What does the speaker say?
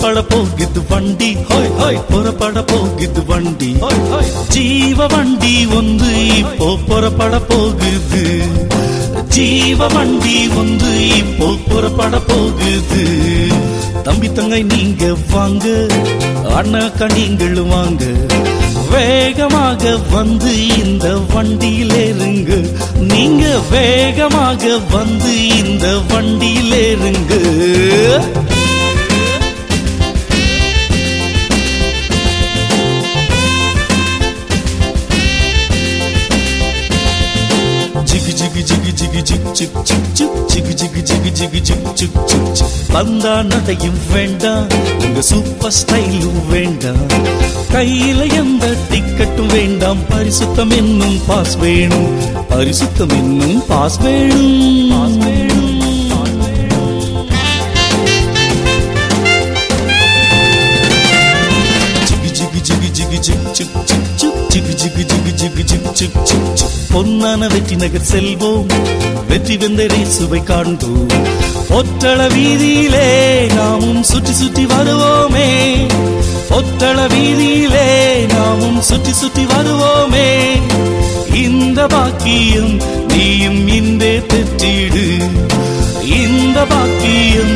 புறப்பட போகுது வண்டி ஹோய் ஹோய் புறப்பட போகுது வண்டி ஹோய் ஹோய் ஜீவ வண்டி ஒன்று இப்போ புறப்பட போகுது ஜீவ வண்டி ஒன்று இப்போ புறப்பட போகுது தம்பி தங்கை நீங்க வாங்க அண்ணாக்கா நீங்களும் வாங்க வேகமாக வந்து இந்த வண்டியில் ஏறுங்க நீங்க வேகமாக வந்து இந்த வண்டியில் ஏறுங்க ஜிகு ஜிகு ஜிகு ஜிகு ஜிக் ஜிக் ஜிக் ஜிக் ஜிகு ஜிகு ஜிகு ஜிகு ஜிக் ஜிக் ஜிக் ஜிக் பந்தா நடையும் வேண்டாம் உங்க சூப்பர் ஸ்டைலும் வேண்டாம் கையில எந்த டிக்கெட்டும் வேண்டாம் பரிசுத்தம் என்னும் பாஸ் வேணும் பரிசுத்தம் என்னும் பாஸ் வேணும் பாஸ் வேணும் ஜிகு ஜிகு ஜிகு ஜிகு ஜிக் ஜிக் ஜிக் ஜிக் ஜிகு ஜிகு ஜிகு ஜிகு ஜிக் ஜிக் ஜிக் ஜிக் பொன்னான வெற்றி நகர் செல்வோம் வெற்றி வெந்தரை சுவை காண்போம் ஒற்றள வீதியிலே நாமும் சுற்றி சுற்றி வருவோமே ஒற்றள வீதியிலே நாமும் சுற்றி சுற்றி வருவோமே இந்த பாக்கியம் நீயும் இந்தே பெற்றிடு இந்த பாக்கியம்